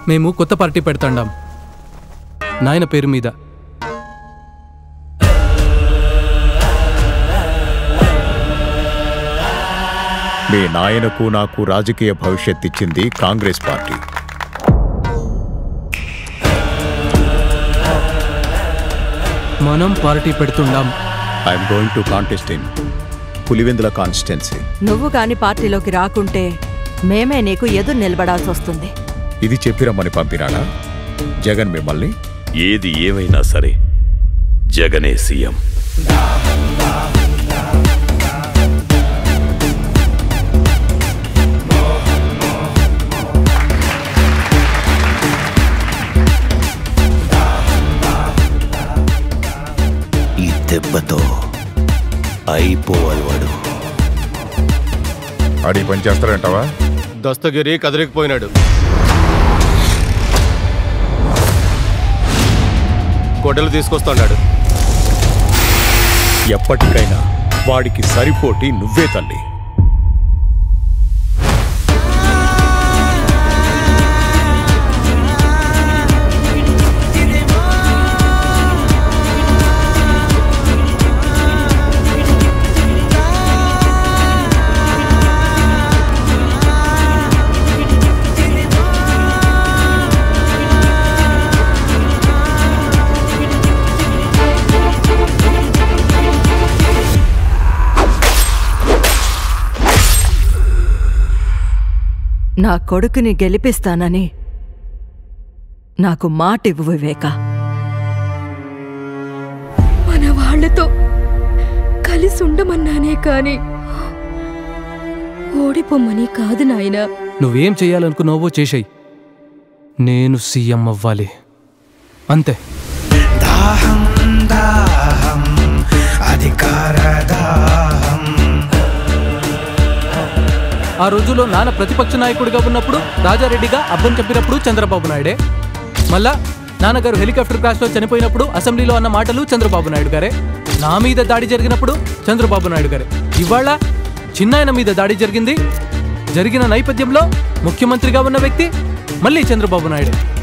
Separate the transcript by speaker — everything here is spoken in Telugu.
Speaker 1: మేము కొత్త పార్టీ పెడతాండాం నాయన పేరు మీద
Speaker 2: మీ నాయనకు నాకు రాజకీయ భవిష్యత్ ఇచ్చింది కాంగ్రెస్ పార్టీ
Speaker 1: మనం పార్టీ పెడుతుండాం
Speaker 2: I'm going to contest in Pulivendula constituency
Speaker 3: నువ్వు కాని పార్టీలోకి రాకుంటే మేమే నీకు ఎదురు నిలబడాల్సి వస్తుంది
Speaker 2: ఇది చెప్పిరమ్మని పంపినాడా జగన్ మిమ్మల్ని
Speaker 4: ఏది ఏమైనా సరే జగనే సీఎం
Speaker 5: ఈ దెబ్బతో అయిపోవాలి వాడు
Speaker 6: ఆడి పని చేస్తారంటావా
Speaker 7: దస్తగిరి కదిలికిపోయినాడు గొడ్డలు తీసుకొస్తున్నాడు
Speaker 2: ఎప్పటికైనా వాడికి సరిపోటి నువ్వే తల్లి
Speaker 3: నా కొడుకుని గెలిపిస్తానని నాకు మాటివ్వు వివేక
Speaker 8: మన వాళ్ళతో కలిసి ఉండమన్నానే కాని ఓడిపోమ్మని కాదు నాయనా
Speaker 1: నువ్వేం చేయాలనుకున్నావో చేసేయి నేను సీఎం అవ్వాలి అంతే
Speaker 9: దాహం దాహం అధికార దాహం
Speaker 1: ఆ రోజుల్లో నాన్న ప్రతిపక్ష నాయకుడిగా ఉన్నప్పుడు రాజారెడ్డిగా అబ్బం చెప్పినప్పుడు చంద్రబాబు నాయుడే మళ్ళా నాన్నగారు హెలికాప్టర్ క్రాష్లో చనిపోయినప్పుడు అసెంబ్లీలో అన్న మాటలు చంద్రబాబు నాయుడు గారే నా మీద దాడి జరిగినప్పుడు చంద్రబాబు నాయుడు గారే ఇవాళ చిన్నాయన మీద దాడి జరిగింది జరిగిన నేపథ్యంలో ముఖ్యమంత్రిగా ఉన్న వ్యక్తి మళ్ళీ చంద్రబాబు నాయుడు